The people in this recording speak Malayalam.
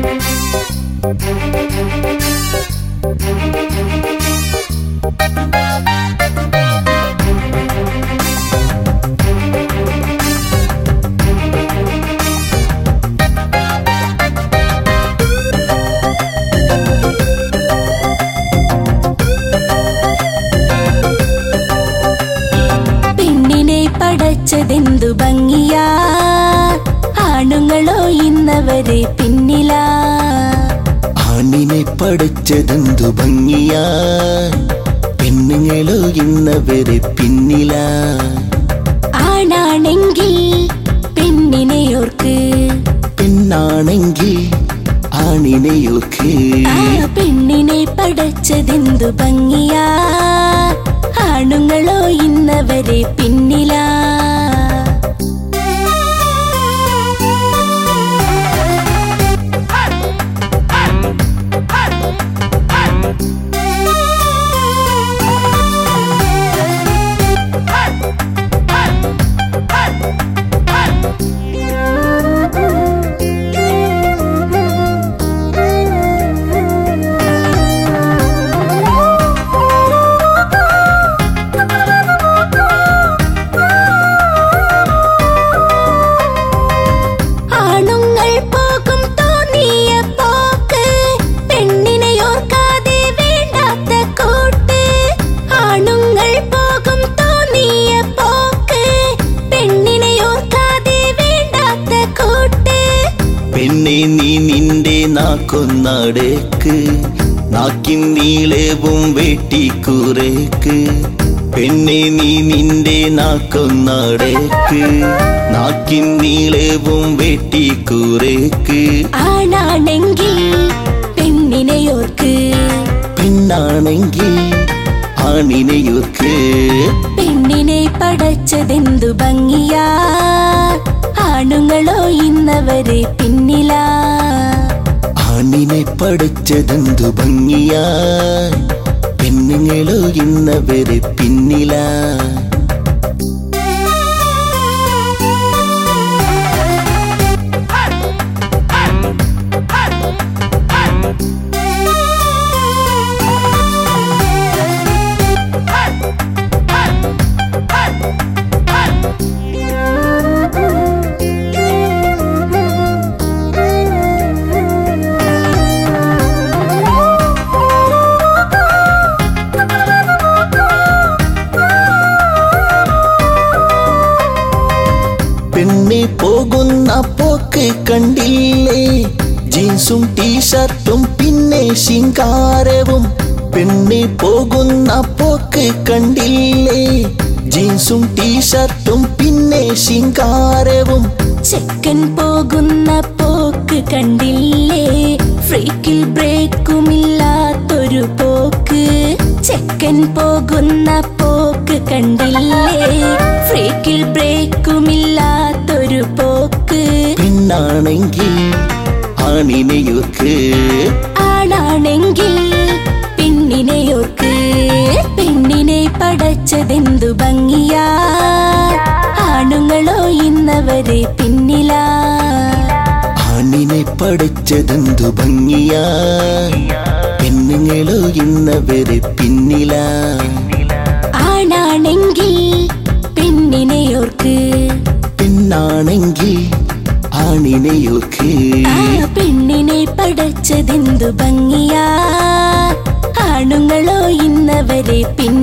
പെണ്ണിനെ പടച്ചതെന്തു ഭംഗിയാ ആണുങ്ങളോ ഇന്നവരെ പിന്നിലാ ആണിനെ പഠിച്ചതെന്തു ഭംഗിയാ പെണ്ണുങ്ങളോ ഇന്നവരെ പിന്നില ആണാണെങ്കിൽ പെണ്ണിനെ ഓർക്ക് പെണ്ണാണെങ്കിൽ ആണിനെയൊക്കെ ആ പെണ്ണിനെ പടച്ചതെന്തു ഭംഗിയാ ആണുങ്ങളോ ഇന്നവരെ പിന്നിലാ ആണുങ്ങൾ പോകും തോന്നിയ പോക്ക് പെണ്ണിനെ ഓർക്കാതെ വേണ്ടാത്ത കൂട്ട് ആണുങ്ങൾ പോകും തോന്നിയ പോക്ക് പെണ്ണിനെ ഓർക്കാതെ വേണ്ടാത്ത കൂട്ട് പെണ്ണെ നീ നിന്റെ നാക്കൊന്നടേക്ക് നാക്കിൻ നീളവും വെട്ടിക്കുറേക്ക് പെണ്ണെ നീ നിന്റെ നാക്കൊന്നടേക്ക് നാക്കിൻ നീളവും വെട്ടിക്കുറേക്ക് ആണാണെങ്കിൽ പെണ്ണിനെ ഓർക്ക് പെണ്ണാണെങ്കിൽ ആണിനെയൊക്കെ പെണ്ണിനെ പടച്ചതെന്തു ഭംഗിയാ ആണുങ്ങളോ ഇന്നവരെ പിന്നിലാ ആണിനെ പഠിച്ചതെന്തു ഭംഗിയാ പെണ്ണുങ്ങളോ ഇന്നവരെ പിന്നില പെണ്ണെ പോകുന്ന പോക്ക് കണ്ടില്ലേ ജീൻസും ടീഷർട്ടും പിന്നെ ശിങ്കാരവും പെണ്ണെ പോകുന്ന പോക്ക് കണ്ടില്ലേ ജീൻസും ടീഷർട്ടും പിന്നെ ശിങ്കാരവും ചെക്കൻ പോകുന്ന പോക്ക് കണ്ടില്ലേ ഫ്രീക്കിൽ ബ്രേക്കുമില്ലാത്തൊരു പോക്ക് ചെക്കൻ പോകുന്ന പോക്ക് കണ്ടില്ലേ ഫ്രീക്കിൽ ബ്രേക്കുമില്ലാത്തൊരു പോക്ക് പെണ്ണാണെങ്കിൽ ആണിനെയൊക്കെ ആണാണെങ്കിൽ പെണ്ണിനെ ഓർക്ക് പെണ്ണിനെ പടച്ചതെന്തു ഭംഗിയാ ആണുങ്ങളോ ഇന്നവരെ പിന്നിലാ ആണിനെ പഠിച്ചതെന്തു ഭംഗിയാ പെണ്ണുങ്ങളോ ഇന്നവരെ പിന്നില ആണാണെങ്കിൽ പെണ്ണിനെ ഓർക്ക് പെണ്ണാണെങ്കിൽ ആണിനെയൊക്കെ ആ പെണ്ണിനെ പടച്ചതെന്തു ഭംഗിയാ ആണുങ്ങളോ ഇന്നവരെ പിന്നിലാ